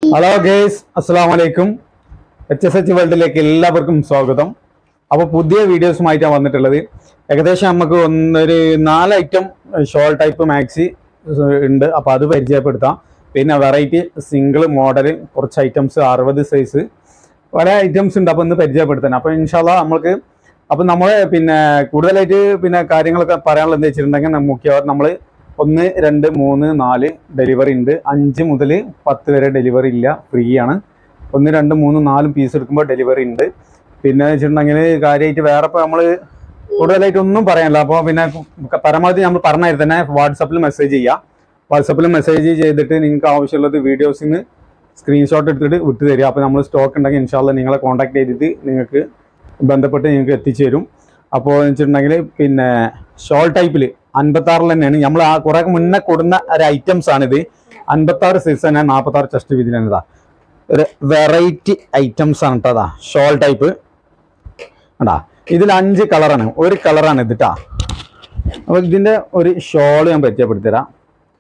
Hello guys അസ്സാം വലൈക്കും H S H വേൾഡിലേക്ക് എല്ലാവർക്കും സ്വാഗതം അപ്പോൾ പുതിയ വീഡിയോസുമായിട്ടാണ് വന്നിട്ടുള്ളത് ഏകദേശം നമുക്ക് ഒന്നൊരു നാല് ഐറ്റം ഷോൾ ടൈപ്പ് മാക്സി ഉണ്ട് അപ്പോൾ അത് പരിചയപ്പെടുത്താം പിന്നെ വെറൈറ്റി സിംഗിൾ മോഡൽ കുറച്ച് ഐറ്റംസ് അറുപത് സൈസ് പല ഐറ്റംസ് ഉണ്ട് അപ്പോൾ ഇന്ന് പരിചയപ്പെടുത്താൻ അപ്പോൾ ഇൻഷാല്ല നമ്മൾക്ക് അപ്പോൾ നമ്മൾ പിന്നെ കൂടുതലായിട്ട് പിന്നെ കാര്യങ്ങളൊക്കെ പറയാനുള്ളത് എന്താ വെച്ചിട്ടുണ്ടെങ്കിൽ നമുക്ക് നമ്മൾ ഒന്ന് രണ്ട് മൂന്ന് നാല് ഡെലിവറി ഉണ്ട് അഞ്ച് മുതൽ പത്ത് വരെ ഡെലിവറി ഇല്ല ഫ്രീ ആണ് ഒന്ന് രണ്ട് മൂന്ന് നാലും പീസ് എടുക്കുമ്പോൾ ഡെലിവറി ഉണ്ട് പിന്നെ വെച്ചിട്ടുണ്ടെങ്കിൽ കാര്യമായിട്ട് വേറെ ഇപ്പോൾ നമ്മൾ കൂടുതലായിട്ട് ഒന്നും പറയാനില്ല അപ്പോൾ പിന്നെ പരമാവധി നമ്മൾ പറഞ്ഞാൽ തന്നെ വാട്സപ്പിൽ മെസ്സേജ് ചെയ്യുക വാട്സപ്പിൽ മെസ്സേജ് ചെയ്തിട്ട് നിങ്ങൾക്ക് ആവശ്യമുള്ളത് വീഡിയോസിന് സ്ക്രീൻഷോട്ട് എടുത്തിട്ട് വിട്ടു തരിക അപ്പോൾ നമ്മൾ സ്റ്റോക്ക് ഉണ്ടെങ്കിൽ ഇൻഷാല്ല നിങ്ങളെ കോൺടാക്ട് ചെയ്തിട്ട് നിങ്ങൾക്ക് ബന്ധപ്പെട്ട് നിങ്ങൾക്ക് എത്തിച്ചു തരും അപ്പോൾ എന്ന് വെച്ചിട്ടുണ്ടെങ്കിൽ പിന്നെ ഷോൾ ടൈപ്പിൽ അൻപത്താറിൽ തന്നെയാണ് നമ്മൾ ആ കുറെ മുന്നേ കൊടുന്ന ഒരു ഐറ്റംസ് ആണിത് അൻപത്താറ് സൈസ് തന്നെ നാൽപ്പത്താറ് ചെസ്റ്റ് വീതിയിലാണ് ഇതാ ഒരു വെറൈറ്റി ഐറ്റംസ് ആണ് കേട്ടോ അതാ ഷോൾ ടൈപ്പ് അടാ ഇതിൽ അഞ്ച് കളറാണ് ഒരു കളറാണ് ഇത് ട്ടാ അപ്പോൾ ഇതിൻ്റെ ഒരു ഷോൾ ഞാൻ പരിചയപ്പെടുത്തി തരാം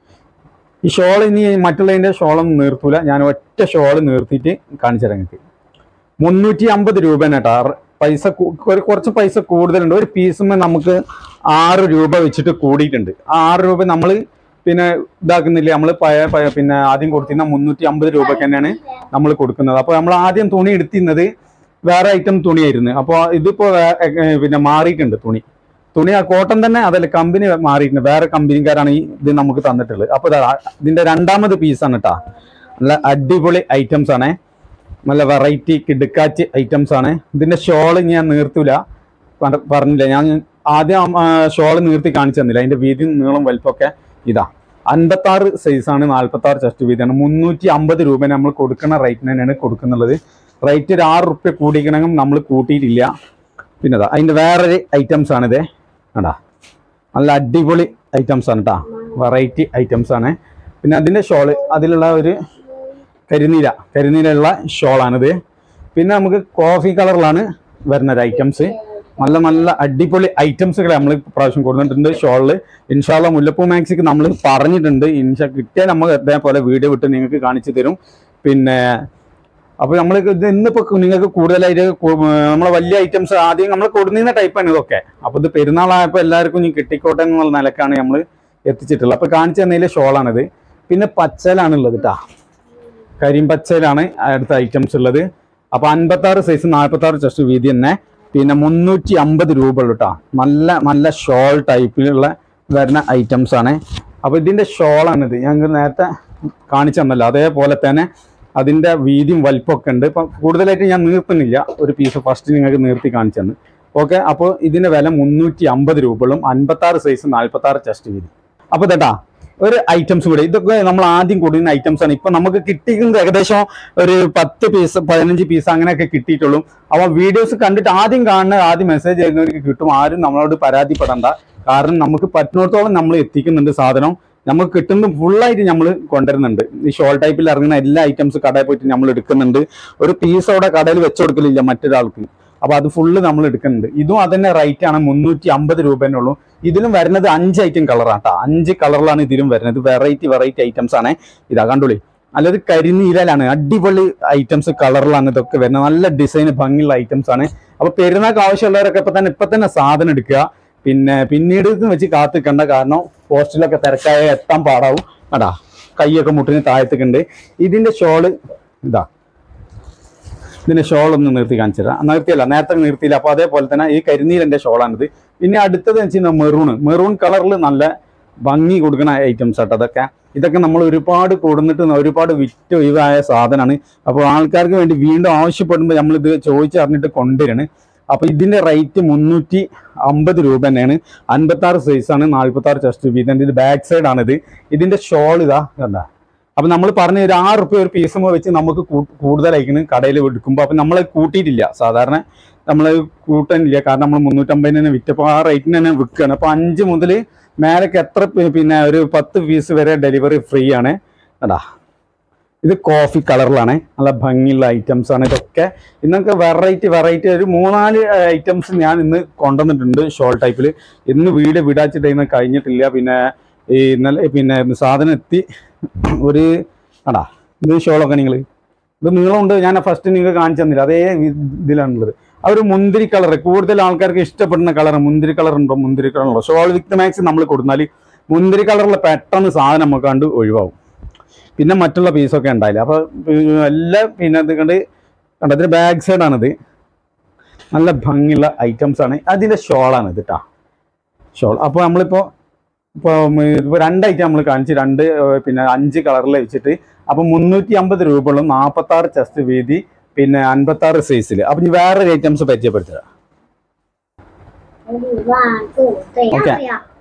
ഈ ഷോൾ ഇനി മറ്റുള്ളതിൻ്റെ ഷോളൊന്നും നിർത്തൂല ഞാൻ ഒറ്റ ഷോൾ നിർത്തിയിട്ട് കാണിച്ചു തരാം നിങ്ങൾക്ക് മുന്നൂറ്റി അമ്പത് രൂപ കേട്ടോ പൈസ കൂ- ഒരു കുറച്ച് പൈസ കൂടുതലുണ്ട് ഒരു പീസുമ്മ നമുക്ക് ആറ് രൂപ വെച്ചിട്ട് കൂടിയിട്ടുണ്ട് ആ ആറ് രൂപ നമ്മൾ പിന്നെ ഇതാക്കുന്നില്ല നമ്മൾ പഴയ പഴയ പിന്നെ ആദ്യം കൊടുത്തിരുന്ന മുന്നൂറ്റി അമ്പത് രൂപയ്ക്ക് തന്നെയാണ് നമ്മൾ കൊടുക്കുന്നത് അപ്പോൾ നമ്മൾ ആദ്യം തുണി എടുത്തിരുന്നത് വേറെ ഐറ്റം തുണിയായിരുന്നു അപ്പോൾ ഇതിപ്പോൾ പിന്നെ മാറിയിട്ടുണ്ട് തുണി തുണി ആ കോട്ടൺ തന്നെ അതല്ല കമ്പനി മാറിയിട്ടുണ്ട് വേറെ കമ്പനിക്കാരാണ് ഈ ഇത് നമുക്ക് തന്നിട്ടുള്ളത് അപ്പോൾ ഇതാ ഇതിന്റെ രണ്ടാമത് പീസാണ് കേട്ടോ നല്ല അടിപൊളി ഐറ്റംസ് ആണ് നല്ല വെറൈറ്റി കിടുക്കാച്ച് ഐറ്റംസ് ആണ് ഇതിന്റെ ഷോള് ഞാൻ നീർത്തൂല പറ- പറഞ്ഞില്ല ഞാൻ ആദ്യം ഷോള് നീർത്തി കാണിച്ചു തന്നില്ല അതിന്റെ വീതി നീളം വലിപ്പമൊക്കെ ഇതാ അൻപത്താറ് സൈസാണ് നാൽപ്പത്തി ആറ് ചെസ്റ്റ് വീതിയാണ് മുന്നൂറ്റി അമ്പത് രൂപ നമ്മൾ കൊടുക്കുന്ന റേറ്റിന് തന്നെയാണ് കൊടുക്കുന്നുള്ളത് റേറ്റ് ഒരു ആറ് റുപ്യ കൂടിക്കണമെങ്കിൽ നമ്മൾ കൂട്ടിയിട്ടില്ല പിന്നെ അതാ അതിന്റെ വേറൊരു ഐറ്റംസ് ആണിത് കണ്ടാ നല്ല അടിപൊളി ഐറ്റംസ് ആണ് കേട്ടോ വെറൈറ്റി ഐറ്റംസ് ആണ് പിന്നെ അതിന്റെ ഷോള് അതിലുള്ള ഒരു കരിനീല കരിനീലുള്ള ഷോളാണിത് പിന്നെ നമുക്ക് കോഫി കളറിലാണ് വരുന്ന ഒരു ഐറ്റംസ് നല്ല നല്ല അടിപൊളി ഐറ്റംസുകൾ നമ്മൾ പ്രാവശ്യം കൊടുത്തിട്ടുണ്ട് ഷോളിൽ ഇൻഷാല്ല മുല്ലപ്പൂ മാക്സിക്ക് നമ്മൾ പറഞ്ഞിട്ടുണ്ട് ഇൻഷാ കിട്ടിയാൽ നമ്മൾ ഇതേപോലെ വീഡിയോ വിട്ട് നിങ്ങൾക്ക് കാണിച്ചു തരും പിന്നെ അപ്പോൾ നമ്മൾ ഇത് ഇന്നിപ്പോൾ നിങ്ങൾക്ക് കൂടുതലായിട്ട് കു- നമ്മളെ വലിയ ഐറ്റംസ് ആദ്യം നമ്മൾ കൊടുക്കുന്ന ടൈപ്പാണ് ഇതൊക്കെ അപ്പോൾ ഇത് പെരുന്നാളായപ്പോൾ എല്ലാവർക്കും ഇനി കിട്ടിക്കോട്ടെ എന്നുള്ള നിലക്കാണ് നമ്മൾ എത്തിച്ചിട്ടുള്ളത് അപ്പോൾ കാണിച്ചു തന്നതിൽ ഷോളാണിത് പിന്നെ പച്ചലാണുള്ളത് കേട്ടോ കരിമ്പച്ചയിലാണ് അടുത്ത ഐറ്റംസ് ഉള്ളത് അപ്പൊ അൻപത്തി ആറ് സൈസ് നാൽപ്പത്തി ആറ് ചെസ്റ്റ് വീതി തന്നെ പിന്നെ മുന്നൂറ്റി അമ്പത് രൂപ ഉള്ളു കേട്ടോ നല്ല നല്ല ഷോൾ ടൈപ്പിലുള്ള വരുന്ന ഐറ്റംസ് ആണ് അപ്പൊ ഇതിന്റെ ഷോളാണിത് ഞങ്ങൾ നേരത്തെ കാണിച്ചു തന്നല്ലോ അതേപോലെ തന്നെ അതിന്റെ വീതിയും വലിപ്പമൊക്കെ ഉണ്ട് ഇപ്പം കൂടുതലായിട്ട് ഞാൻ നീർത്തുന്നില്ല ഒരു പീസ് ഫസ്റ്റ് നിങ്ങൾക്ക് നീർത്തി കാണിച്ചു തന്നു ഓക്കെ അപ്പോൾ ഇതിന്റെ വില മുന്നൂറ്റി അമ്പത് രൂപകളും അൻപത്തി ആറ് സൈസ് നാൽപ്പത്തി ആറ് ചെസ്റ്റ് വീതി അപ്പൊ തേട്ടാ ഒരു ഐറ്റംസ് കൂടെ ഇതൊക്കെ നമ്മൾ ആദ്യം കൊടുക്കുന്ന ഐറ്റംസ് ആണ് ഇപ്പൊ നമുക്ക് കിട്ടിക്കുന്നത് ഏകദേശം ഒരു പത്ത് പീസ് പതിനഞ്ച് പീസ് അങ്ങനെയൊക്കെ കിട്ടിയിട്ടുള്ളൂ അപ്പൊ വീഡിയോസ് കണ്ടിട്ട് ആദ്യം കാണുന്ന ആദ്യം മെസ്സേജ് ചെയ്യുന്നവർക്ക് കിട്ടും ആരും നമ്മളോട് പരാതിപ്പെടണ്ട കാരണം നമുക്ക് പറ്റുന്നിടത്തോളം നമ്മൾ എത്തിക്കുന്നുണ്ട് സാധനം നമുക്ക് കിട്ടുന്നത് ഫുള്ളായിട്ട് നമ്മൾ കൊണ്ടുവരുന്നുണ്ട് ഈ ഷോൾ ടൈപ്പിൽ ഇറങ്ങുന്ന എല്ലാ ഐറ്റംസ് കടയിൽ പോയിട്ട് നമ്മൾ എടുക്കുന്നുണ്ട് ഒരു പീസ് അവിടെ കടയിൽ വെച്ചു കൊടുക്കലില്ല മറ്റൊരാൾക്ക് അപ്പൊ അത് ഫുള്ള് നമ്മൾ എടുക്കുന്നുണ്ട് ഇതും അതന്നെ റേറ്റ് ആണ് മുന്നൂറ്റി അമ്പത് രൂപേനുള്ളൂ ഇതിലും വരുന്നത് അഞ്ച് ഐറ്റം കളറാണ് കേട്ടോ അഞ്ച് കളറിലാണ് ഇതിലും വരുന്നത് വെറൈറ്റി വെറൈറ്റി ഐറ്റംസ് ആണ് ഇതാ കണ്ടോളി നല്ലൊരു കരിനീലാണ് അടിപൊളി ഐറ്റംസ് കളറിലാണ് ഇതൊക്കെ വരുന്നത് നല്ല ഡിസൈൻ ഭംഗിയുള്ള ഐറ്റംസ് ആണ് അപ്പൊ പെരുന്നാൾക്ക് ആവശ്യമുള്ളവരൊക്കെ ഇപ്പൊ തന്നെ ഇപ്പൊ തന്നെ സാധനം എടുക്കുക പിന്നെ പിന്നീട് ഇത് വെച്ച് കാത്തിക്കണ്ട കാരണം പോസ്റ്റിലൊക്കെ തിരക്കായ എത്താൻ പാടാവും അടാ കൈയൊക്കെ മുട്ടിന് താഴത്തേക്കുണ്ട് ഇതിന്റെ ഷോള് ഇതാ ഇതിന്റെ ഷോൾ ഒന്ന് നിർത്തി കാണിച്ചു തരാം നിർത്തിയല്ല നേരത്തെ നിർത്തിയില്ല അപ്പൊ അതേപോലെ തന്നെ ഈ കരിനീലന്റെ ഷോളാണിത് പിന്നെ അടുത്തത് വെച്ച് കഴിഞ്ഞാൽ മെറൂൺ മെറൂൺ കളറിൽ നല്ല ഭംഗി കൊടുക്കുന്ന ഐറ്റംസ് ആട്ടോ അതൊക്കെ ഇതൊക്കെ നമ്മൾ ഒരുപാട് കൊടുന്നിട്ട് ഒരുപാട് വിറ്റ് ഒഴിവായ സാധനമാണ് അപ്പോൾ ആൾക്കാർക്ക് വേണ്ടി വീണ്ടും ആവശ്യപ്പെടുമ്പോൾ നമ്മൾ ഇത് ചോദിച്ചറിഞ്ഞിട്ട് കൊണ്ടുവരാണ് അപ്പൊ ഇതിന്റെ റേറ്റ് മുന്നൂറ്റി അമ്പത് രൂപ തന്നെയാണ് അൻപത്തി ആറ് സൈസാണ് നാൽപ്പത്തി ആറ് ചെസ്റ്റ് വീതം ഇതിന്റെ ബാക്ക് സൈഡ് ആണിത് ഇതിന്റെ ഷോൾ ഇതാ കണ്ടാ അപ്പൊ നമ്മൾ പറഞ്ഞ ഒരു ആറ് റുപ്യ ഒരു പീസ് വെച്ച് നമുക്ക് കൂ- കൂടുതലായിരിക്കും കടയിൽ എടുക്കുമ്പോൾ അപ്പൊ നമ്മൾ കൂട്ടിയിട്ടില്ല സാധാരണ നമ്മൾ കൂട്ടാനില്ല കാരണം നമ്മൾ മുന്നൂറ്റമ്പതിന് തന്നെ വിറ്റപ്പോൾ ആ റേറ്റിന് തന്നെ വിൽക്കുകയാണ് അപ്പൊ അഞ്ച് മുതൽ മേലേക്ക് എത്ര പി- പിന്നെ ഒരു പത്ത് പീസ് വരെ ഡെലിവറി ഫ്രീ ആണ് അടാ ഇത് കോഫി കളറിലാണ് നല്ല ഭംഗിയുള്ള ഐറ്റംസ് ആണ് ഇതൊക്കെ ഇന്നൊക്കെ വെറൈറ്റി വെറൈറ്റി ഒരു മൂന്നാല് ഐറ്റംസ് ഞാൻ ഇന്ന് കൊണ്ടുവന്നിട്ടുണ്ട് ഷോൾ ടൈപ്പിൽ ഇന്ന് വീട് വിടാച്ചിട്ട് ഇന്ന് കഴിഞ്ഞിട്ടില്ല പിന്നെ ഈ ഇന്നലെ പിന്നെ സാധനം എത്തി ഒരു അടാ ഇത് ഷോളൊക്കെ നിങ്ങൾ ഇത് നീളമുണ്ട് ഞാൻ ഫസ്റ്റ് നിങ്ങൾക്ക് കാണിച്ചു തന്നില്ല അതേ വി- ഇതിലാണുള്ളത് ആ ഒരു മുന്തിരി കളർ കൂടുതൽ ആൾക്കാർക്ക് ഇഷ്ടപ്പെടുന്ന കളർ മുന്തിരി കളർ ഉണ്ടോ മുന്തിരി കളർ ഉണ്ടോ ഷോൾ വിത്ത് മാക്സ് നമ്മൾ കൊടുത്താൽ മുന്തിരി കളറിൽ പെട്ടെന്ന് സാധനം നമുക്ക് കണ്ട് ഒഴിവാകും പിന്നെ മറ്റുള്ള പീസൊക്കെ ഉണ്ടായില്ല അപ്പോൾ എല്ലാം പിന്നെ ഇത് കണ്ട് കണ്ടതിന് ബാക്ക് സൈഡാണിത് നല്ല ഭംഗിയുള്ള ഐറ്റംസ് ആണ് അതിൻ്റെ ഷോളാണ് ഇത് കേട്ടോ ഷോൾ അപ്പോൾ നമ്മളിപ്പോൾ ഇപ്പോൾ ഇപ്പോൾ രണ്ട് ഐറ്റം നമ്മൾ കാണിച്ച് രണ്ട് ഏർ, പിന്നെ അഞ്ച് കളറിൽ വെച്ചിട്ട് അപ്പം മുന്നൂറ്റി അമ്പത് രൂപയുള്ള നാൽപ്പത്തി ആറ് ചെസ്റ്റ് വീതി പിന്നെ അൻപത്തി ആറ് സൈസിൽ അപ്പം ഇനി വേറൊരു ഐറ്റംസ് പരിചയപ്പെടുത്തുക Okay.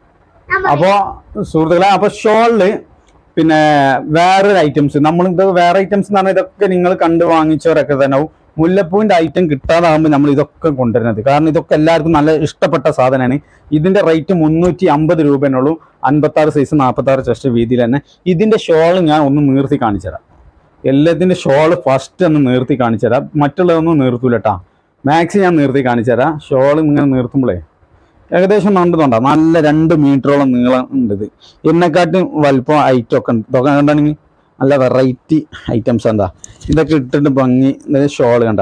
അപ്പോൾ സുഹൃത്തുക്കളെ അപ്പോൾ ഷോളില് പിന്നെ വേറൊരു ഐറ്റംസ് നമ്മൾ ഇത് വേറെ ഐറ്റംസ് എന്ന് പറഞ്ഞാൽ ഇതൊക്കെ നിങ്ങൾ കണ്ട് വാങ്ങിച്ചവരൊക്കെ തന്നെ ആവും. മുല്ലപ്പൂവിന്റെ ഐറ്റം കിട്ടാതാകുമ്പോൾ നമ്മൾ ഇതൊക്കെ കൊണ്ടുവരുന്നത് കാരണം ഇതൊക്കെ എല്ലാവർക്കും നല്ല ഇഷ്ടപ്പെട്ട സാധനമാണ് ഇതിന്റെ റേറ്റ് മുന്നൂറ്റി അമ്പത് രൂപേനുള്ളൂ അൻപത്തി ആറ് സൈസ് നാൽപ്പത്തി ആറ് ചെസ്റ്റ് വീതിയിൽ തന്നെ ഇതിന്റെ ഷോൾ ഞാൻ ഒന്ന് നീർത്തി കാണിച്ചു തരാം എല്ലാത്തിന്റെ ഷോൾ ഫസ്റ്റ് ഒന്ന് നീർത്തി കാണിച്ചു തരാം മറ്റുള്ളതൊന്നും നീർത്തൂല കേട്ടാ മാക്സി ഞാൻ നീർത്തി കാണിച്ചു തരാം ഷോൾ ഇങ്ങനെ നീർത്തുമ്പോഴേ ഏകദേശം നണ്ടതുണ്ടാ നല്ല രണ്ട് മീറ്ററോളം നീളം ഉണ്ട് ഇത് എന്നെക്കാട്ടും വലിപ്പം ഐറ്റം ഒക്കെ ഉണ്ട് ഇതൊക്കെ കണ്ടാണെങ്കിൽ നല്ല വെറൈറ്റി ഐറ്റംസ് എന്താ ഇതൊക്കെ ഇട്ടിട്ട് ഭംഗി ഷോൾ കണ്ട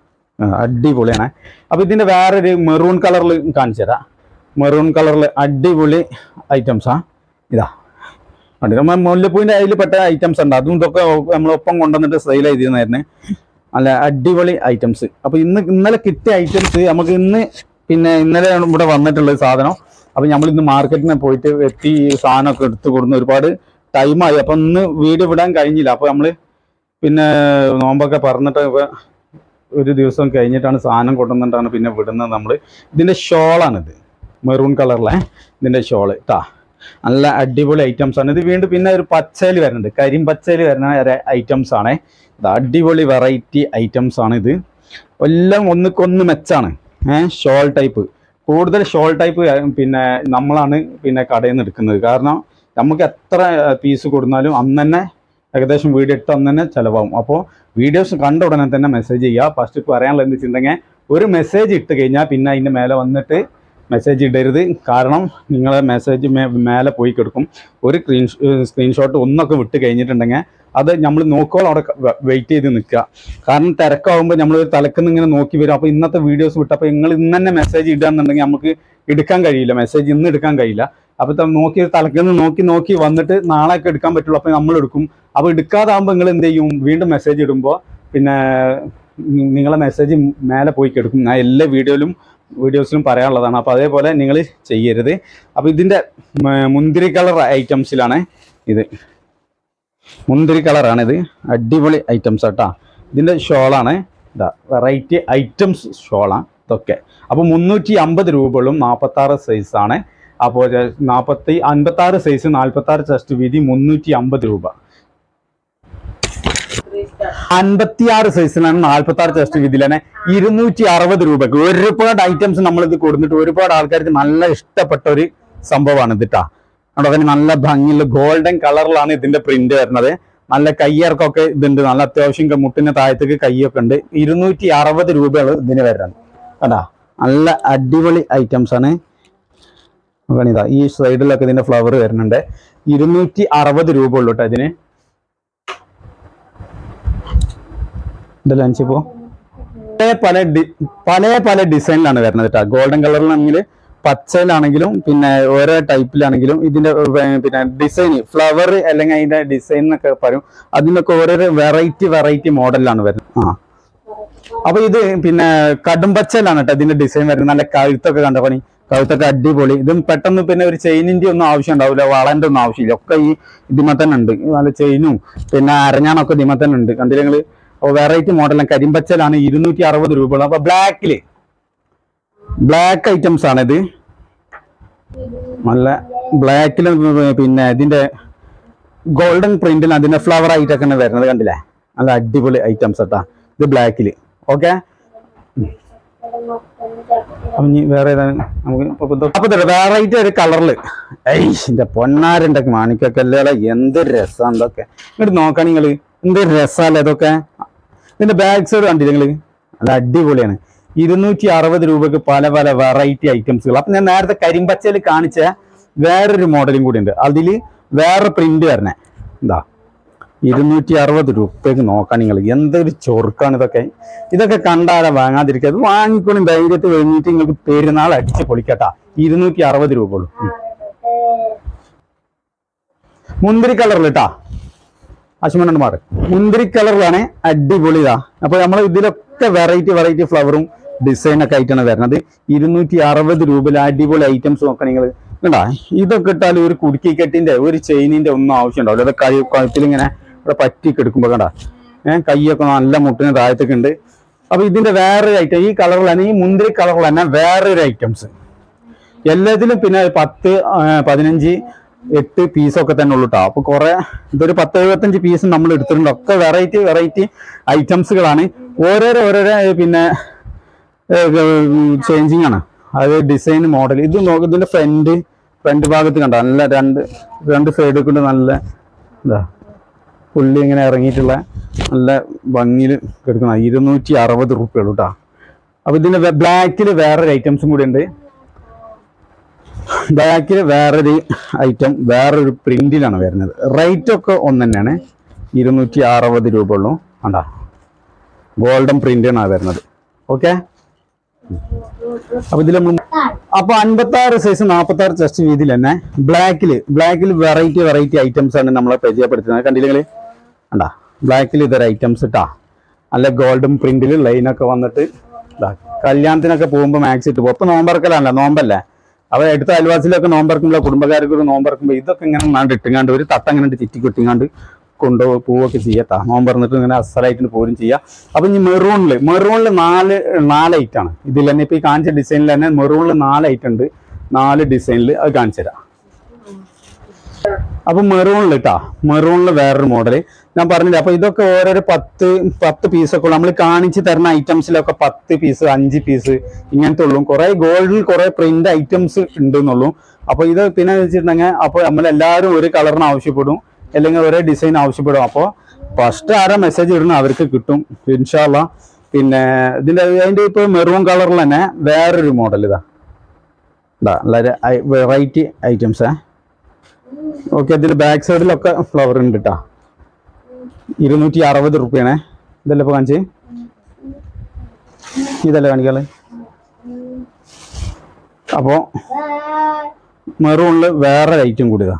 അടിപൊളിയാണ് അപ്പൊ ഇതിന്റെ വേറൊരു മെറൂൺ കളറിൽ കാണിച്ചു തരാം മെറൂൺ കളറിൽ അടിപൊളി ഐറ്റംസാ ഇതാ കണ്ടില്ലേ? നമ്മ മുല്ലപ്പൂവിന്റെ അതിൽ പെട്ട ഐറ്റംസ് ഉണ്ട് അതും ഇതൊക്കെ നമ്മളൊപ്പം കൊണ്ടുവന്നിട്ട് സെയിൽ ചെയ്തിരുന്നായിരുന്നു നല്ല അടിപൊളി ഐറ്റംസ് അപ്പൊ ഇന്ന് ഇന്നലെ കിട്ടിയ ഐറ്റംസ് നമുക്ക് ഇന്ന് പിന്നെ ഇന്നലെ ഇവിടെ വന്നിട്ടുള്ള ഒരു സാധനം അപ്പൊ നമ്മൾ ഇന്ന് മാർക്കറ്റിന് പോയിട്ട് എത്തി ഈ സാധനമൊക്കെ എടുത്തു കൊടുന്ന് ഒരുപാട് ടൈമായി അപ്പൊ ഇന്ന് വീഡിയോ വിടാൻ കഴിഞ്ഞില്ല അപ്പൊ നമ്മള് പിന്നെ നോമ്പൊക്കെ പറഞ്ഞിട്ട് ഇപ്പൊ ഒരു ദിവസം കഴിഞ്ഞിട്ടാണ് സാധനം കൊണ്ടുവന്നിട്ടാണ് പിന്നെ വിടുന്നത് നമ്മൾ ഇതിന്റെ ഷോളാണിത് മെറൂൺ കളറിലെ ഇതിന്റെ ഷോള് ട്ടാ നല്ല അടിപൊളി ഐറ്റംസ് ആണ് ഇത് വീണ്ടും പിന്നെ ഒരു പച്ചയിൽ വരുന്നുണ്ട് കരിമ്പച്ചയിൽ വരുന്ന ഐറ്റംസ് ആണ് ഇത് അടിപൊളി വെറൈറ്റി ഐറ്റംസ് ആണ് ഇത് എല്ലാം ഒന്നുക്കൊന്ന് മെച്ചാണ് ഏഹ് ഷോൾ ടൈപ്പ് കൂടുതൽ ഷോൾ ടൈപ്പ് പിന്നെ നമ്മളാണ് പിന്നെ കടയിൽ നിന്ന് എടുക്കുന്നത് കാരണം നമുക്ക് എത്ര പീസ് കൊടുത്താലും അന്ന് തന്നെ ഏകദേശം വീഡിയോ ഇട്ട് അന്ന് തന്നെ ചിലവാകും അപ്പോൾ വീഡിയോസ് കണ്ട ഉടനെ തന്നെ മെസ്സേജ് ചെയ്യുക ഫസ്റ്റ് പറയാനുള്ള എന്ത് വെച്ചിട്ടുണ്ടെങ്കിൽ ഒരു മെസ്സേജ് ഇട്ട് കഴിഞ്ഞാൽ പിന്നെ അതിൻ്റെ മേലെ വന്നിട്ട് മെസ്സേജ് ഇടരുത് കാരണം നിങ്ങളെ മെസ്സേജ് മേലെ പോയി കിടക്കും ഒരു സ്ക്രീൻ സ്ക്രീൻഷോട്ട് ഒന്നൊക്കെ വിട്ട് കഴിഞ്ഞിട്ടുണ്ടെങ്കിൽ അത് നമ്മൾ നോക്കുമ്പോൾ അവിടെ വെയിറ്റ് ചെയ്ത് നിൽക്കുക കാരണം തിരക്കാവുമ്പോൾ നമ്മൾ തലക്കുന്ന് ഇങ്ങനെ നോക്കി വരും അപ്പോൾ ഇന്നത്തെ വീഡിയോസ് വിട്ടപ്പോൾ നിങ്ങൾ ഇന്ന് തന്നെ മെസ്സേജ് ഇടുകയാണെന്നുണ്ടെങ്കിൽ നമുക്ക് എടുക്കാൻ കഴിയില്ല മെസ്സേജ് ഇന്ന് എടുക്കാൻ കഴിയില്ല അപ്പോൾ ത- നോക്കി തലക്കുന്ന് നോക്കി നോക്കി വന്നിട്ട് നാളെ ഒക്കെ എടുക്കാൻ പറ്റുള്ളൂ അപ്പോൾ നമ്മൾ എടുക്കും അപ്പോൾ എടുക്കാതാകുമ്പോൾ നിങ്ങൾ എന്ത് ചെയ്യും വീണ്ടും മെസ്സേജ് ഇടുമ്പോൾ പിന്നെ നി- നിങ്ങളെ മെസ്സേജ് മേലെ പോയി കിടക്കും ഞാൻ എല്ലാ വീഡിയോയിലും വീഡിയോസിലും പറയാനുള്ളതാണ് അപ്പോൾ അതേപോലെ നിങ്ങൾ ചെയ്യരുത് അപ്പോൾ ഇതിൻ്റെ മ- മുന്തിരി കളർ ഐറ്റംസിലാണ് ഇത് മുന്തിരി കളറാണിത് അടിപൊളി ഐറ്റംസ് കേട്ടോ ഇതിൻ്റെ ഷോളാണ് ഇതാ വെറൈറ്റി ഐറ്റംസ് ഷോളാണ് ഇതൊക്കെ അപ്പോൾ മുന്നൂറ്റി അമ്പത് രൂപകളും നാൽപ്പത്തി ആറ് സൈസാണ് അപ്പോൾ നാൽപ്പത്തി അൻപത്തി ആറ് സൈസ് നാൽപ്പത്തി ആറ് ചെസ്റ്റ് വീതി മുന്നൂറ്റി അമ്പത് രൂപ അൻപത്തിയാറ് സൈസിലാണ് നാൽപ്പത്തി ആറ് ചെസ്റ്റ് വീതിയിലാണ് ഇരുന്നൂറ്റി അറുപത് രൂപക്ക് ഒരുപാട് ഐറ്റംസ് നമ്മൾ ഇത് കൊടുത്തിട്ട് ഒരുപാട് ആൾക്കാർക്ക് നല്ല ഇഷ്ടപ്പെട്ട ഒരു സംഭവമാണ് ഇതിട്ടാ അവിടെ അതിന് നല്ല ഭംഗിയുള്ള ഗോൾഡൻ കളറിലാണ് ഇതിന്റെ പ്രിന്റ് വരുന്നത് നല്ല കയ്യിറക്കൊക്കെ ഇതുണ്ട് നല്ല അത്യാവശ്യം ക- മുട്ടിന് താഴത്തേക്ക് കൈയൊക്കെ ഉണ്ട് ഇരുന്നൂറ്റി അറുപത് രൂപയാണ് ഇതിന് വരുന്നത് കണ്ടാ നല്ല അടിപൊളി ഐറ്റംസ് ആണ് നോക്കണേ ഇതാ ഈ സൈഡിലൊക്കെ ഇതിന്റെ ഫ്ലവർ വരുന്നുണ്ട് ഇരുന്നൂറ്റി അറുപത് രൂപ ഉള്ളൂ കേട്ടോ ഇതിന് ഇത് ലഞ്ച് പോ പല പല ഡി- പല പല ഡിസൈനിലാണ് വരുന്നത് കേട്ടോ ഗോൾഡൻ കളറിലാണെങ്കിൽ പച്ചയിലാണെങ്കിലും പിന്നെ ഓരോ ടൈപ്പിലാണെങ്കിലും ഇതിന്റെ വേ- പിന്നെ ഡിസൈൻ ഫ്ലവർ അല്ലെങ്കിൽ അതിന്റെ ഡിസൈൻ എന്നൊക്കെ പറയും അതിനൊക്കെ ഓരോരോ വെറൈറ്റി വെറൈറ്റി മോഡലിലാണ് വരുന്നത് ആ അപ്പൊ ഇത് പിന്നെ കടുംപച്ചയിലാണ് കേട്ടോ ഇതിന്റെ ഡിസൈൻ വരുന്നത് നല്ല കഴുത്തൊക്കെ കണ്ട പണി കഴുത്തൊക്കെ അടിപൊളി ഇതും പെട്ടെന്ന് പിന്നെ ഒരു ചെയിനിന്റെ ഒന്നും ആവശ്യം ഉണ്ടാവില്ല വളന്റെ ഒന്നും ആവശ്യമില്ല ഒക്കെ ഈ ഇതിമ തന്നെ ഉണ്ട് നല്ല ചെയിനും പിന്നെ അരഞ്ഞാണൊക്കെ ഇതിമ തന്നെ ഉണ്ട് കണ്ടില്ല നിങ്ങള് വെറൈറ്റി മോഡലാണ് കരിമ്പച്ചലാണ് ഇരുന്നൂറ്റി അറുപത് രൂപ അപ്പൊ ബ്ലാക്കില് ബ്ലാക്ക് ഐറ്റംസ് ആണ് ഇത് നല്ല ബ്ലാക്കിൽ പിന്നെ ഇതിന്റെ ഗോൾഡൻ പ്രിന്റിൽ അതിന്റെ ഫ്ലവർ ആയിട്ടൊക്കെയാണ് വരുന്നത് കണ്ടില്ലേ നല്ല അടിപൊളി ഐറ്റംസ് കേട്ടാ ഇത് ബ്ലാക്കിൽ ഓക്കെ അപ്പൊ ഇനി വേറെ ഏതാണ് നമുക്ക് ഇപ്പൊ ഇത് അപ്പൊ ഇതല്ലേ വെറൈറ്റി ഒരു കളറില് എന്റെ പൊന്നാരന്റെ മാണിക്കൊക്കെ അല്ലേ എന്ത് രസം ഇതൊക്കെ ഇങ്ങോട്ട് നോക്കാ നിങ്ങള് എന്ത് രസമല്ലേ ഇതൊക്കെ ഇതിന്റെ ബാക്ക് സൈഡ് കണ്ടില്ല നിങ്ങള് നല്ല അടിപൊളിയാണ് ഇരുന്നൂറ്റി അറുപത് രൂപക്ക് പല പല വെറൈറ്റി ഐറ്റംസുകൾ അപ്പൊ ഞാൻ നേരത്തെ കരിമ്പച്ചയിൽ കാണിച്ച വേറൊരു മോഡലും കൂടി ഉണ്ട് അതില് വേറെ പ്രിന്റ് വരണേ എന്താ ഇരുന്നൂറ്റി അറുപത് രൂപയ്ക്ക് നോക്കാൻ നിങ്ങൾ എന്തൊരു ചൊറുക്കാണ് ഇതൊക്കെ ഇതൊക്കെ കണ്ടാലെ വാങ്ങാതിരിക്കുക ഇത് വാങ്ങിക്കൊണ്ട് ധൈര്യത്തിൽ കഴിഞ്ഞിട്ട് നിങ്ങൾക്ക് പെരുന്നാൾ അടിച്ച് പൊളിക്കട്ടാ ഇരുന്നൂറ്റി അറുപത് രൂപ ഉള്ളൂ ഉം. മുന്തിരി കളറിൽ കേട്ടാ അശ്മനോട് മാറി മുന്തിരി കളറിലാണ് അടിപൊളി ഇതാ അപ്പൊ നമ്മൾ ഇതിലൊക്കെ വെറൈറ്റി വെറൈറ്റി ഫ്ലവറും ഡിസൈൻ ഒക്കെ ആയിട്ടാണ് വരുന്നത് ഇരുന്നൂറ്റി അറുപത് രൂപയിൽ അടിപൊളി ഐറ്റംസ് നോക്കാം നിങ്ങൾ കണ്ടാ ഇതൊക്കെ ഇട്ടാൽ ഒരു കുടുക്കി കെട്ടിന്റെ ഒരു ചെയിനിന്റെ ഒന്നും ആവശ്യം ഉണ്ടാവില്ല ഇത് കൈ കഴുത്തിൽ ഇങ്ങനെ ഇവിടെ പറ്റി കിടക്കുമ്പോ കണ്ടാ ഏഹ് കൈയൊക്കെ നല്ല മുട്ടിന് താഴത്തേക്ക് ഉണ്ട് അപ്പൊ ഇതിന്റെ വേറൊരു ഐറ്റം ഈ കളറിൽ തന്നെ ഈ മുന്തിരി കളറിൽ തന്നെ വേറൊരു ഐറ്റംസ് എല്ലാത്തിലും പിന്നെ പത്ത് ആ, പതിനഞ്ച് എട്ട് പീസൊക്കെ തന്നെ ഉള്ളൂ കേട്ടോ അപ്പൊ കുറെ ഇതൊരു പത്ത് എഴുപത്തഞ്ച് പീസ് നമ്മൾ എടുത്തിട്ടുണ്ട് ഒക്കെ വെറൈറ്റി വെറൈറ്റി ഐറ്റംസുകളാണ് ഓരോരോ ഓരോരോ ഏ, പിന്നെ ചേഞ്ചിങ് ആണ് അത് ഡിസൈൻ മോഡൽ ഇത് നോക്ക് ഇതിന്റെ ഫ്രണ്ട് ഫ്രണ്ട് ഭാഗത്ത് കണ്ടോ നല്ല രണ്ട് രണ്ട് സൈഡിൽ കൊണ്ട് നല്ല എന്താ പുള്ളി ഇങ്ങനെ ഇറങ്ങിയിട്ടുള്ള നല്ല ഭംഗിയിൽ കിടക്കുന്ന ഇരുന്നൂറ്റി അറുപത് റുപ്യ ഉള്ളൂ കേട്ടോ അപ്പൊ ഇതിന്റെ ബ്ലാക്കിൽ വേറൊരു ഐറ്റംസും കൂടി ഉണ്ട് ബാക്കിൽ വേറൊരു ഐറ്റം വേറൊരു പ്രിന്റിലാണ് വരുന്നത് റേറ്റ് ഒക്കെ ഒന്ന് തന്നെയാണ് ഇരുന്നൂറ്റി അറുപത് രൂപ ഉള്ളൂ കണ്ടാ ഗോൾഡൻ പ്രിന്റാണ് വരുന്നത് ഓക്കെ അപ്പൊ ഇതിൽ നമ്മൾ അപ്പൊ അൻപത്തി ആറ് സൈസ് നാൽപ്പത്തി ആറ് ചെസ്റ്റ് വീതിയിൽ തന്നെ ബ്ലാക്കില് ബ്ലാക്കിൽ വെറൈറ്റി വെറൈറ്റി ഐറ്റംസ് ആണ് നമ്മളെ പരിചയപ്പെടുത്തുന്നത് കണ്ടില്ലെങ്കിൽ കണ്ടാ ബ്ലാക്കിൽ ഇതൊരു ഐറ്റംസ് ഇട്ടാ നല്ല ഗോൾഡൻ പ്രിന്റിൽ ലൈനൊക്കെ വന്നിട്ട് ഇതാ കല്യാണത്തിനൊക്കെ പോകുമ്പോൾ മാക്സ് ഇട്ട് പോകും ഇപ്പൊ നോമ്പറക്കലാണല്ലോ നോമ്പല്ലേ അവ എടുത്ത അയൽവാസിലൊക്കെ നോമ്പറക്കുമ്പോൾ കുടുംബക്കാർക്ക് ഒരു നോമ്പറക്കുമ്പോൾ ഇതൊക്കെ ഇങ്ങനെ നാണ്ട് ഇട്ടുങ്ങാണ്ട് ഒരു തട്ട ഇങ്ങനെ ചിറ്റി കൊട്ടിങ്ങാണ്ട് കൊണ്ടുപോയി പോവൊക്കെ ചെയ്യട്ടാ നോമ്പറന്നിട്ട് ഇങ്ങനെ അസലായിട്ട് പോരും ചെയ്യാം അപ്പൊ ഇനി മെറൂണില് മെറൂണില് നാല് നാല് ഐറ്റം ആണ് ഇതിൽ തന്നെ ഇപ്പൊ ഈ കാണിച്ച ഡിസൈനിൽ തന്നെ മെറൂണിൽ നാല് ഐറ്റം ഉണ്ട് നാല് ഡിസൈനിൽ അത് കാണിച്ചു തരാം അപ്പൊ മെറൂണിൽ കേട്ടാ മെറൂണിൽ വേറൊരു മോഡൽ ഞാൻ പറഞ്ഞില്ല അപ്പൊ ഇതൊക്കെ ഓരോരോ പത്ത് പത്ത് പീസൊക്കെ നമ്മൾ കാണിച്ചു തരുന്ന ഐറ്റംസിലൊക്കെ പത്ത് പീസ് അഞ്ച് പീസ് ഇങ്ങനത്തെ ഉള്ളൂ കുറെ ഗോൾഡിൽ കുറെ പ്രിന്റ് ഐറ്റംസ് ഉണ്ട് എന്നുള്ളൂ അപ്പൊ ഇത് പിന്നെ വെച്ചിട്ടുണ്ടെങ്കിൽ അപ്പൊ നമ്മൾ എല്ലാവരും ഒരു കളറിന് ആവശ്യപ്പെടും അല്ലെങ്കിൽ ഒരേ ഡിസൈൻ ആവശ്യപ്പെടും അപ്പോൾ ഫസ്റ്റ് ആരാ മെസ്സേജ് ഇടുന്ന അവർക്ക് കിട്ടും ഇൻഷാല്ല പിന്നെ ഇതിന്റെ അതിന്റെ ഇപ്പൊ മെറൂൺ കളറിൽ തന്നെ വേറൊരു മോഡൽ ഇതാ ഇതാ വളരെ വെറൈറ്റി ഐറ്റംസ് ഓക്കെ ഇതിന്റെ ബാക്ക് സൈഡിലൊക്കെ ഫ്ലവർ ഉണ്ട് കേട്ടാ ഇരുന്നൂറ്റി അറുപത് റുപ്യാണേ ഇതല്ലേ ഇപ്പൊ കാണിച്ച് ഇതല്ലേ കാണിക്കാള് അപ്പോ മെറൂണില് വേറെ ഐറ്റം കൂടിയതാ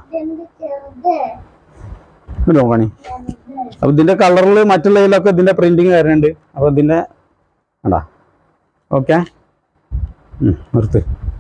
ഇത് നോക്കണി അപ്പൊ ഇതിന്റെ കളറിൽ മറ്റുള്ളതിലൊക്കെ ഇതിന്റെ പ്രിന്റിങ് വരുന്നുണ്ട് അപ്പൊ ഇതിന്റെ കണ്ടാ ഓക്കെ നിർത്ത്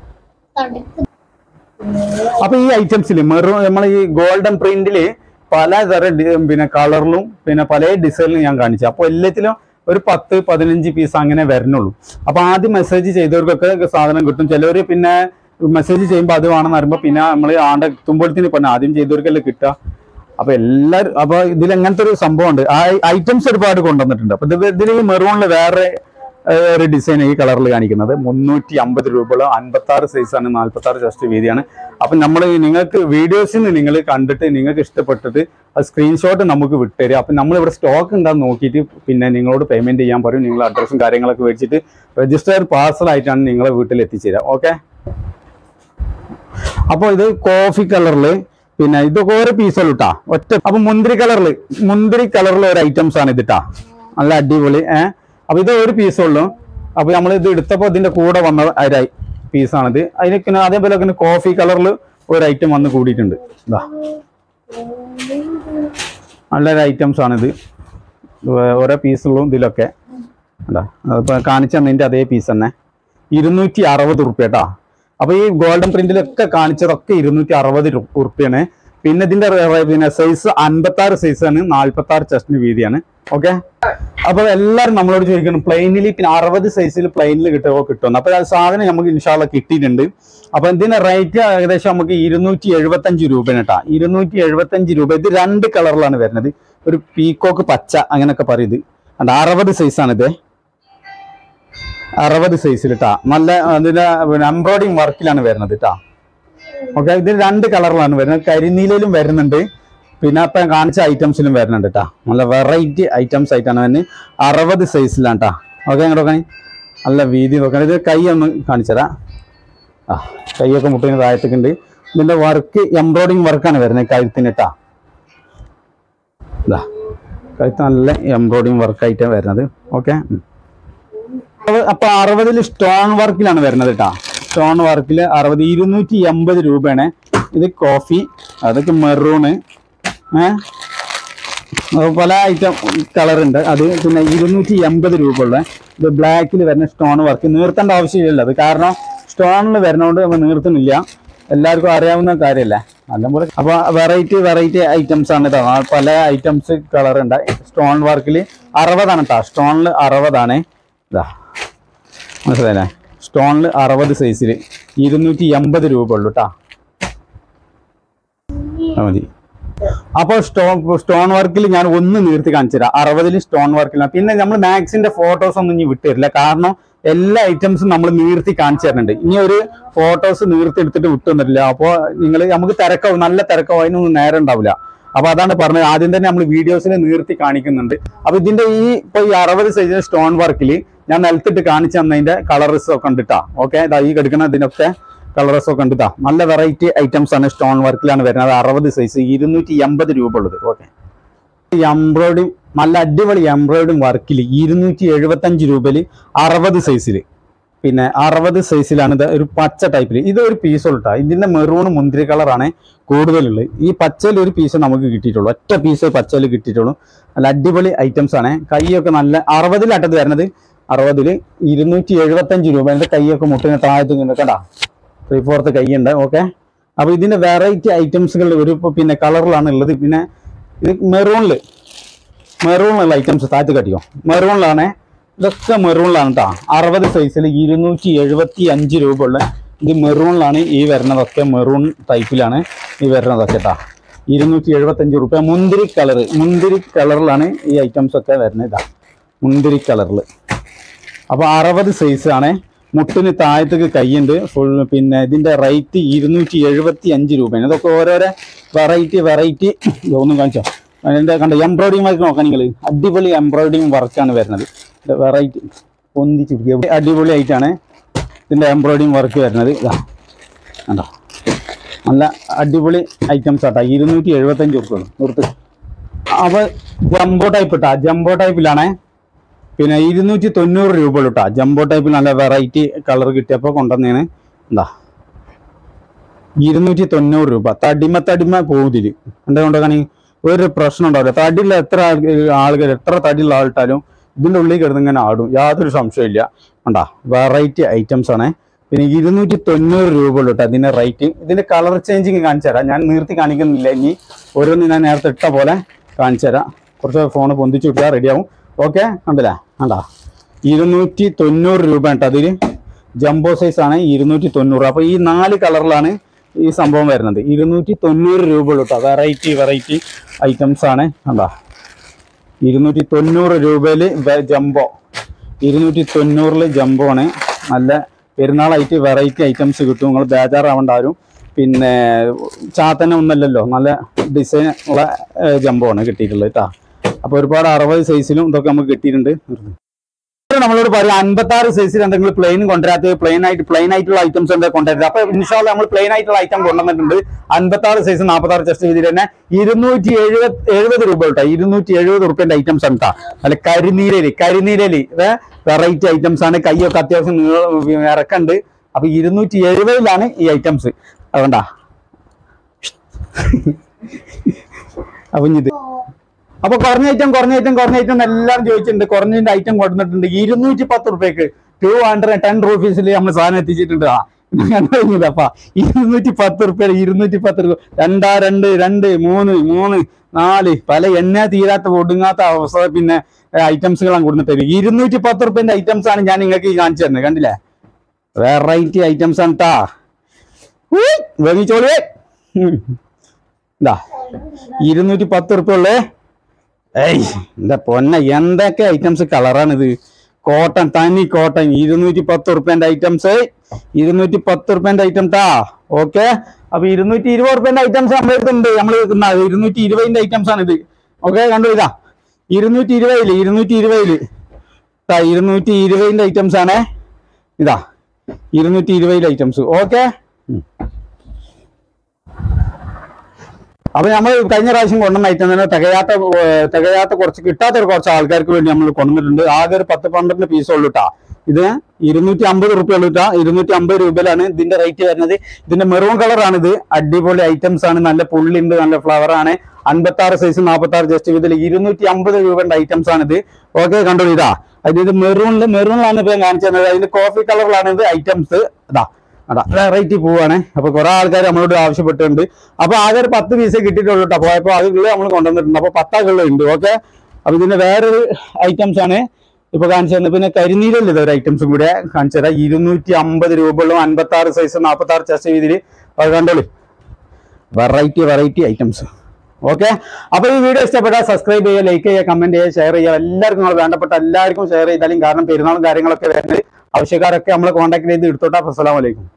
അപ്പൊ ഈ ഐറ്റംസിൽ മെറൂൺ നമ്മൾ ഈ ഗോൾഡൻ പ്രിന്റില് പലതരം ഡി- പിന്നെ കളറിലും പിന്നെ പല ഡിസൈനിലും ഞാൻ കാണിച്ചു അപ്പൊ എല്ലാത്തിലും ഒരു പത്ത് പതിനഞ്ച് പീസ് അങ്ങനെ വരണുള്ളൂ അപ്പൊ ആദ്യം മെസ്സേജ് ചെയ്തവർക്കൊക്കെ സാധനം കിട്ടും ചിലവര് പിന്നെ മെസ്സേജ് ചെയ്യുമ്പോൾ അത് വേണമെന്ന് പറയുമ്പോൾ പിന്നെ നമ്മൾ ആണ്ട എത്തുമ്പോഴത്തേന് പിന്നെ ആദ്യം ചെയ്തവർക്കല്ലേ കിട്ടുക അപ്പൊ എല്ലാരും അപ്പൊ ഇതിൽ എങ്ങനത്തെ ഒരു സംഭവം ഉണ്ട് ആ ഐറ്റംസ് ഒരുപാട് കൊണ്ടുവന്നിട്ടുണ്ട് അപ്പൊ ഇത് ഇതിൽ ഈ മെറൂണിൽ വേറെ ഏഹ്, ഒരു ഡിസൈൻ ഈ കളറിൽ കാണിക്കുന്നത് മുന്നൂറ്റി അമ്പത് രൂപയുള്ള അൻപത്തി ആറ് സൈസാണ് നാൽപ്പത്തി ആറ് ജസ്റ്റ് വീതിയാണ് അപ്പൊ നമ്മൾ നിങ്ങൾക്ക് വീഡിയോസിൽ നിന്ന് നിങ്ങൾ കണ്ടിട്ട് നിങ്ങൾക്ക് ഇഷ്ടപ്പെട്ടിട്ട് അത് സ്ക്രീൻഷോട്ട് നമുക്ക് വിട്ടുതരിക അപ്പൊ നമ്മൾ ഇവിടെ സ്റ്റോക്ക് ഉണ്ടാന്ന് നോക്കിയിട്ട് പിന്നെ നിങ്ങളോട് പേയ്മെന്റ് ചെയ്യാൻ പറയും നിങ്ങൾ അഡ്രസ്സും കാര്യങ്ങളൊക്കെ വെച്ചിട്ട് രജിസ്റ്റർ പാർസൽ ആയിട്ടാണ് നിങ്ങളെ വീട്ടിൽ എത്തിച്ചേരുക ഓക്കെ അപ്പൊ ഇത് കോഫി കളറിൽ പിന്നെ ഇതൊക്കെ ഓരോ പീസുകൾ ഇട്ടാ ഒറ്റ അപ്പൊ മുന്തിരി കളറിൽ മുന്തിരി കളറിൽ ഒരു ഐറ്റംസ് ആണ് ഇതിട്ടാ നല്ല അടിപൊളി ഏഹ് അപ്പൊ ഇത് ഒരു പീസേ ഉള്ളൂ അപ്പൊ നമ്മൾ ഇത് എടുത്തപ്പോ ഇതിന്റെ കൂടെ വന്ന ഒരു പീസാണിത് അതിന് പിന്നെ അതേപോലെ തന്നെ കോഫി കളറിൽ ഒരു ഐറ്റം വന്ന് കൂടിയിട്ടുണ്ട് ഇതാ നല്ലൊരു ഐറ്റംസ് ആണിത് വേ- ഓരോ പീസുകളും ഇതിലൊക്കെ എന്താ അതിപ്പോ കാണിച്ചു തന്നതിന്റെ അതേ പീസ് തന്നെ ഇരുന്നൂറ്റി അറുപത് റുപ്യ കേട്ടാ അപ്പൊ ഈ ഗോൾഡൻ പ്രിന്റിലൊക്കെ കാണിച്ചതൊക്കെ ഇരുന്നൂറ്റി അറുപത് റുപ്യാണ് പിന്നെ ഇതിന്റെ റേ- പിന്നെ സൈസ് അൻപത്തി ആറ് സൈസ് ആണ് നാല്പത്തി ആറ് ചെസ്റ്റിന് വീതിയാണ് ഓക്കെ അപ്പൊ എല്ലാരും നമ്മളോട് ചോദിക്കണം പ്ലെയിനിൽ പിന്നെ അറുപത് സൈസിൽ പ്ലെയിനിൽ കിട്ടുമോ കിട്ടുമെന്ന് അപ്പൊ ആ സാധനം നമുക്ക് ഇൻഷാല്ല കിട്ടിയിട്ടുണ്ട് അപ്പൊ ഇതിന്റെ റേറ്റ് ഏകദേശം നമുക്ക് ഇരുന്നൂറ്റി എഴുപത്തി അഞ്ച് രൂപ കേട്ടാ ഇരുന്നൂറ്റി എഴുപത്തി അഞ്ച് രൂപ ഇത് രണ്ട് കളറിലാണ് വരുന്നത് ഒരു പീക്കോക്ക് പച്ച അങ്ങനെയൊക്കെ പറയും ഇത് അത് അറുപത് സൈസാണിത് അറുപത് സൈസിൽ ട്ടാ നല്ല അതിന്റെ എംബ്രോയിഡിങ് വർക്കിലാണ് വരുന്നത് ട്ടാ ഓക്കെ ഇത് രണ്ട് കളറിലാണ് വരുന്നത് കരിനീലയിലും വരുന്നുണ്ട് പിന്നെ ഇപ്പൊ ഞാൻ കാണിച്ച ഐറ്റംസിലും വരുന്നുണ്ട് ട്ടാ നല്ല വെറൈറ്റി ഐറ്റംസ് ആയിട്ടാണ് വരുന്നത് അറുപത് സൈസിലാണ് ട്ടാ ഓക്കെ അങ്ങോട്ട് നോക്കാൻ നല്ല വീതി നോക്കാൻ ഇത് കൈ ഒന്ന് കാണിച്ചുതരാം ആ കൈയൊക്കെ മുട്ടിന് താഴത്തേക്കുണ്ട് ഇതിന്റെ വർക്ക് എംബ്രോയിഡിങ് വർക്കാണ് വരുന്നത് കഴുത്തിന് ട്ടാ ഇതാ കഴുത്ത് നല്ല എംബ്രോയിഡിങ് വർക്കായിട്ടാണ് വരുന്നത് ഓക്കെ അപ്പൊ അറുപതിൽ സ്റ്റോൺ വർക്കിലാണ് വരുന്നത് കേട്ടോ സ്റ്റോൺ വർക്കിൽ അറുപത് ഇരുന്നൂറ്റി എൺപത് രൂപയാണ് ഇത് കോഫി അതൊക്കെ മെറൂണ് ഏഹ് അത് പല ഐറ്റം കളർ ഉണ്ട് അത് പിന്നെ ഇരുന്നൂറ്റി എൺപത് രൂപ ഉള്ള ഇത് ബ്ലാക്കിൽ വരുന്ന സ്റ്റോൺ വർക്ക് നീർത്തേണ്ട ആവശ്യമില്ല അത് കാരണം സ്റ്റോണിൽ വരുന്നതുകൊണ്ട് നമ്മൾ നീർത്തുന്നില്ല എല്ലാവർക്കും അറിയാവുന്ന കാര്യമല്ലേ നല്ലപോലെ അപ്പോൾ വെറൈറ്റി വെറൈറ്റി ഐറ്റംസ് ആണ് ഇതാ പല ഐറ്റംസ് കളർ ഉണ്ട് സ്റ്റോൺ വർക്കിൽ അറുപതാണ് കേട്ടോ സ്റ്റോണിൽ അറുപതാണ് ഇതാ മനസ്സിലായില്ലേ സ്റ്റോണിൽ അറുപത് സൈസിൽ ഇരുന്നൂറ്റി എൺപത് രൂപ ഉള്ളൂ കേട്ടോ മതി അപ്പോൾ സ്റ്റോൺ സ്റ്റോൺ വർക്കിൽ ഞാൻ ഒന്ന് നീർത്തി കാണിച്ചു തരാം അറുപതിൽ സ്റ്റോൺ വർക്കിലാണ് പിന്നെ നമ്മൾ മാക്സിന്റെ ഫോട്ടോസ് ഒന്നും ഇനി വിട്ടുതരില്ല കാരണം എല്ലാ ഐറ്റംസും നമ്മൾ നീർത്തി കാണിച്ചു തരുന്നുണ്ട് ഇനി ഒരു ഫോട്ടോസ് നീർത്തി എടുത്തിട്ട് വിട്ടു തന്നിട്ടില്ല അപ്പോൾ നിങ്ങൾ നമുക്ക് തിരക്കാവും നല്ല തിരക്കാവും അതിനൊന്നും നേരം ഉണ്ടാവില്ല അപ്പൊ അതാണ് പറഞ്ഞത് ആദ്യം തന്നെ നമ്മൾ വീഡിയോസിൽ നീർത്തി കാണിക്കുന്നുണ്ട് അപ്പൊ ഇതിന്റെ ഈ ഇപ്പൊ ഈ അറുപത് സൈസിന്റെ സ്റ്റോൺ വർക്കിൽ ഞാൻ നിലത്തിട്ട് കാണിച്ചു തന്നതിന്റെ കളർസ് ഒക്കെ കണ്ടിട്ടാ ഓക്കെ ഈ കെടുക്കണ ഇതിനൊക്കെ കളർസ് ഒക്കെ കണ്ടിട്ടാ നല്ല വെറൈറ്റി ഐറ്റംസ് ആണ് സ്റ്റോൺ വർക്കിലാണ് വരുന്നത് അറുപത് സൈസ് ഇരുന്നൂറ്റി എൺപത് രൂപ ഉള്ളത് ഓക്കെ എംബ്രോയിഡിങ് നല്ല അടിപൊളി എംബ്രോയിഡിങ് വർക്കിൽ ഇരുന്നൂറ്റി എഴുപത്തി അഞ്ച് രൂപയിൽ അറുപത് സൈസിൽ പിന്നെ അറുപത് സൈസിലാണ് ഇത് ഒരു പച്ച ടൈപ്പിൽ ഇത് ഒരു പീസ് ഉള്ളൂ ഇതിന്റെ മെറൂൺ മുന്തിരി കളറാണ് കൂടുതലുള്ളത് ഈ പച്ചയിൽ ഒരു പീസ് നമുക്ക് കിട്ടിയിട്ടുള്ളൂ ഒറ്റ പീസ് പച്ചയിൽ കിട്ടിയിട്ടുള്ളൂ നല്ല അടിപൊളി ഐറ്റംസ് ആണ് കൈയൊക്കെ നല്ല അറുപതിലാട്ടത് വരുന്നത് അറുപതിൽ ഇരുന്നൂറ്റി എഴുപത്തഞ്ച് രൂപ എൻ്റെ കൈയൊക്കെ മുട്ടിന് താഴത്ത് ഇങ്ങനെ കണ്ടാ ത്രീ ഫോർത്ത് കൈയുണ്ട് ഓക്കെ അപ്പൊ ഇതിന്റെ വെറൈറ്റി ഐറ്റംസുകൾ ഒരു ഇപ്പൊ പിന്നെ കളറിലാണ് ഉള്ളത് പിന്നെ ഇത് മെറൂണില് മെറൂണിലുള്ള ഐറ്റംസ് താഴത്ത് കട്ടിയോ മെറൂണിലാണ് ഇതൊക്കെ മെറൂണിലാണ് കേട്ടോ അറുപത് സൈസിൽ ഇരുന്നൂറ്റി എഴുപത്തി അഞ്ച് രൂപ ഉള്ള ഇത് മെറൂണിലാണ് ഈ വരുന്നതൊക്കെ മെറൂൺ ടൈപ്പിലാണ് ഈ വരുന്നതൊക്കെ കേട്ടോ ഇരുന്നൂറ്റി എഴുപത്തഞ്ച് റുപ്യ മുന്തിരി കളർ മുന്തിരി കളറിലാണ് ഈ ഐറ്റംസ് ഒക്കെ വരുന്നത് ഇതാ മുന്തിരി കളറിൽ അപ്പോൾ അറുപത് സൈസാണ് മുട്ടിന് താഴത്തേക്ക് കൈയുണ്ട് ഫുൾ പിന്നെ ഇതിന്റെ റേറ്റ് ഇരുന്നൂറ്റി എഴുപത്തി അഞ്ച് രൂപയാണ് ഇതൊക്കെ ഓരോരോ വെറൈറ്റി വെറൈറ്റി ഒന്നും കാണിച്ചോ അതിന്റെ കണ്ട എംബ്രോയിഡിങ് വർക്ക് നോക്കാം നിങ്ങൾ അടിപൊളി എംബ്രോയിഡിങ് വർക്കാണ് വരുന്നത് വെറൈറ്റി ഒന്നിച്ച് പിടിക്കുക അടിപൊളി ആയിട്ടാണ് ഇതിന്റെ എംബ്രോയിഡിങ് വർക്ക് വരുന്നത് ഇതാ കണ്ടോ നല്ല അടിപൊളി ഐറ്റംസ് ആട്ടാ ഇരുന്നൂറ്റി എഴുപത്തഞ്ച് ഉറുപ്പുള്ളൂ നിർത്ത് അപ്പൊ ജംബോ ടൈപ്പ് ഇട്ടാ ജംബോ ടൈപ്പിലാണേ പിന്നെ ഇരുന്നൂറ്റി തൊണ്ണൂറ് രൂപ ഉള്ളൂ കേട്ടോ ജംബോ ടൈപ്പിൽ നല്ല വെറൈറ്റി കളർ കിട്ടിയപ്പോൾ കൊണ്ടുവന്നേന് എന്താ ഇരുന്നൂറ്റി തൊണ്ണൂറ് രൂപ തടിമ തടിമ പോകുതില് എന്താ കൊണ്ടുവന്നാണെങ്കിൽ ഒരു പ്രശ്നം ഉണ്ടാവില്ല തടിയുള്ള എത്ര ആളുകൾ എത്ര തടിയുള്ള ആളിട്ടാലും ഇതിന്റെ ഉള്ളിൽ കിടന്ന് ഇങ്ങനെ ആടും യാതൊരു സംശയമില്ല കണ്ടാ വെറൈറ്റി ഐറ്റംസ് ആണ് പിന്നെ ഇരുന്നൂറ്റി തൊണ്ണൂറ് രൂപ ഉള്ളൂ കേട്ടോ ഇതിന്റെ റേറ്റ് ഇതിന്റെ കളർ ചേഞ്ചിങ് കാണിച്ചു തരാം ഞാൻ നിർത്തി കാണിക്കുന്നില്ല ഇനി ഓരോന്ന് ഞാൻ നേരത്തെ ഇട്ട പോലെ കാണിച്ചു തരാം കുറച്ച് ഫോൺ പൊന്തിച്ചു വിട്ടാൽ റെഡിയാവും ഓക്കെ കണ്ടില്ലേ കണ്ടാ ഇരുന്നൂറ്റി തൊണ്ണൂറ് രൂപ കേട്ടോ അതിൽ ജംബോ സൈസ് ആണ് ഇരുന്നൂറ്റി തൊണ്ണൂറ് അപ്പൊ ഈ നാല് കളറിലാണ് ഈ സംഭവം വരുന്നത് ഇരുന്നൂറ്റി തൊണ്ണൂറ് രൂപ ഉള്ളൂ കേട്ടോ വെറൈറ്റി വെറൈറ്റി ഐറ്റംസ് ആണ് കണ്ടാ ഇരുന്നൂറ്റി തൊണ്ണൂറ് രൂപയില് ജംബോ ഇരുന്നൂറ്റി തൊണ്ണൂറില് ജംബോ ആണ് നല്ല പെരുന്നാളായിട്ട് വെറൈറ്റി ഐറ്റംസ് കിട്ടും നിങ്ങൾ ബേജാറാവേണ്ട ആരും പിന്നെ ചാത്തന ഒന്നല്ലല്ലോ നല്ല ഡിസൈൻ ഉള്ള ജംബോ ആണ് കിട്ടിയിട്ടുള്ളത് കേട്ടോ അപ്പൊ ഒരുപാട് അറുപത് സൈസിലും ഇതൊക്കെ നമുക്ക് കിട്ടിയിട്ടുണ്ട് ഇപ്പൊ നമ്മളോട് പറയും അൻപത്തി ആറ് സൈസിൽ എന്തെങ്കിലും പ്ലെയിൻ കൊണ്ടുവരാത്ത പ്ലെയിൻ ആയിട്ട് പ്ലെയിൻ ആയിട്ടുള്ള ഐറ്റംസ് എന്താ കൊണ്ടുവരുന്നത് അപ്പൊ ഇൻഷാല്ല നമ്മൾ പ്ലെയിൻ ആയിട്ടുള്ള ഐറ്റം കൊണ്ടുവന്നിട്ടുണ്ട് അൻപത്തി ആറ് സൈസ് നാൽപ്പത്തി ആറ് ചെസ്റ്റ് വീതിയിൽ തന്നെ ഇരുന്നൂറ്റി എഴുപത് എഴുപത് രൂപ കേട്ടോ ഇരുന്നൂറ്റി എഴുപത് റുപ്യന്റെ ഐറ്റംസ് ആണ് കേട്ടോ അല്ല കരിനീരലി കരിനീരലി ഇത് വെറൈറ്റി ഐറ്റംസ് ആണ് കൈയൊക്കെ അത്യാവശ്യം നീളം ഇറക്കുണ്ട് അപ്പൊ ഇരുന്നൂറ്റി എഴുപതിലാണ് ഈ ഐറ്റംസ് അതുകൊണ്ടാ അപ്പൊ ഇനി ഇത് അപ്പൊ കുറഞ്ഞ ഐറ്റം കുറഞ്ഞ ഐറ്റം കുറഞ്ഞ ഐറ്റം എല്ലാം ചോദിച്ചിട്ടുണ്ട് കുറഞ്ഞതിന്റെ ഐറ്റം കൊടുത്തിട്ടുണ്ട് ഇരുന്നൂറ്റി പത്ത് റുപ്യക്ക് ടു ഹൺഡ്രഡ് ടെൻ റുപ്പീസിൽ നമ്മൾ സാധനം എത്തിച്ചിട്ടുണ്ട് ആ കണ്ടുകഴിഞ്ഞില്ല അപ്പ ഇരുന്നൂറ്റി പത്ത് റുപ്യ ഇരുന്നൂറ്റി പത്ത് രൂപ രണ്ടാ രണ്ട് രണ്ട് മൂന്ന് മൂന്ന് നാല് പല എണ്ണ തീരാത്ത ഒടുങ്ങാത്ത അവസ്ഥ പിന്നെ ഐറ്റംസുകളാണ് കൊടുത്തിട്ട് ഇരുന്നൂറ്റി പത്ത് റുപ്യന്റെ ഐറ്റംസ് ആണ് ഞാൻ നിങ്ങൾക്ക് ഈ കാണിച്ചു തരുന്നത് കണ്ടില്ലേ വെറൈറ്റി ഐറ്റംസ് ആണ് ട്ടാ വേങ്ങിച്ചോളേ ഇതാ ഇരുന്നൂറ്റി പത്ത് റുപ്യ ഉള്ളേ ഏയ് എന്റെ പൊന്ന എന്തൊക്കെ ഐറ്റംസ് കളറാണിത് കോട്ടൺ തനി കോട്ടൺ ഇരുന്നൂറ്റി പത്ത് ഉറുപ്പ്യന്റെ ഐറ്റംസ് ഇരുന്നൂറ്റി പത്ത് ഉറുപ്പ്യന്റെ ഐറ്റം ട്ടാ ഓക്കെ അപ്പൊ ഇരുന്നൂറ്റി ഇരുപത് ഉറുപ്പ്യന്റെ ഐറ്റംസ് നമ്മുടെ അടുത്തുണ്ട് നമ്മൾ ഇരുന്നൂറ്റി ഇരുപതിന്റെ ഐറ്റംസ് ആണ് ഇത് ഓക്കെ കണ്ടു ഇതാ ഇരുന്നൂറ്റി ഇരുപതില് ഇരുന്നൂറ്റി ഇരുപതില് ഇതാ ഇരുന്നൂറ്റി ഇരുപതിന്റെ ഐറ്റംസ് ആണ് ഇതാ ഇരുന്നൂറ്റി ഇരുപതിലെ ഐറ്റംസ് ഓക്കെ അപ്പൊ നമ്മൾ കഴിഞ്ഞ പ്രാവശ്യം കൊണ്ടുവന്ന ഐറ്റം തന്നെ തികയാത്ത ഏർ തികയാത്ത കുറച്ച് കിട്ടാത്ത ഒരു കുറച്ച് ആൾക്കാർക്ക് വേണ്ടി നമ്മൾ കൊണ്ടുവന്നിട്ടുണ്ട് ആകെ ഒരു പത്ത് പന്ത്രണ്ട് പീസ് ഉള്ളൂ ട്ടാ ഇത് ഇരുന്നൂറ്റി അമ്പത് റുപ്യ ഉള്ളൂ ട്ടാ ഇരുന്നൂറ്റി അമ്പത് രൂപയിലാണ് ഇതിന്റെ റേറ്റ് വരുന്നത് ഇതിന്റെ മെറൂൺ കളറാണ് ഇത് അടിപൊളി ഐറ്റംസ് ആണ് നല്ല പുള്ളി ഉണ്ട് നല്ല ഫ്ലവർ ആണ് അൻപത്തി ആറ് സൈസ് നാൽപ്പത്തി ആറ് ജസ്റ്റ് ഇതിൽ ഇരുന്നൂറ്റി അമ്പത് രൂപയുടെ ഐറ്റംസ് ആണ് ഇത് ഓക്കെ കണ്ടോ ഇതാ അത് ഇത് മെറൂണിൽ മെറൂണിലാണ് ഇപ്പൊ ഞാൻ കാണിച്ചു തന്നത് അതിന്റെ കോഫി കളറിലാണ് ഇത് ഐറ്റംസ് ഇതാ അതാ വെറൈറ്റി പോവാണ് അപ്പൊ കുറെ ആൾക്കാർ നമ്മളോട് ആവശ്യപ്പെട്ടിട്ടുണ്ട് അപ്പൊ ആകെ ഒരു പത്ത് പീസേ കിട്ടിയിട്ടുള്ളൂ കേട്ടോ പോയപ്പോ അതുള്ള നമ്മൾ കൊണ്ടുവന്നിട്ടുണ്ട് അപ്പൊ പത്താക്കുള്ള ഉണ്ട് ഓക്കെ അപ്പൊ ഇതിന്റെ വേറൊരു ഐറ്റംസ് ആണ് ഇപ്പൊ കാണിച്ചു തന്നെ പിന്നെ കരിനീലല്ല ഇതൊരു ഐറ്റംസും കൂടെ കാണിച്ചു തരാം ഇരുന്നൂറ്റി അമ്പത് രൂപയുള്ള അൻപത്തി ആറ് സൈസ് നാൽപ്പത്തി ആറ് ചെസ്റ്റ് രീതിയിൽ അത് കണ്ടോളൂ വെറൈറ്റി വെറൈറ്റി ഐറ്റംസ് ഓക്കെ അപ്പൊ ഈ വീഡിയോ ഇഷ്ടപ്പെട്ടാൽ സബ്സ്ക്രൈബ് ചെയ്യുക ലൈക്ക് ചെയ്യുക കമന്റ് ചെയ്യുക ഷെയർ ചെയ്യുക എല്ലാവർക്കും നിങ്ങൾ വേണ്ടപ്പെട്ട എല്ലാവർക്കും ഷെയർ ചെയ്താലും കാരണം പെരുന്നാളും കാര്യങ്ങളൊക്കെ വരുന്നത് ആവശ്യക്കാരൊക്കെ നമ്മളെ കോൺടാക്ട് ചെയ്ത് എടുത്തോട്ടെ അസ്സലാമലൈക്കും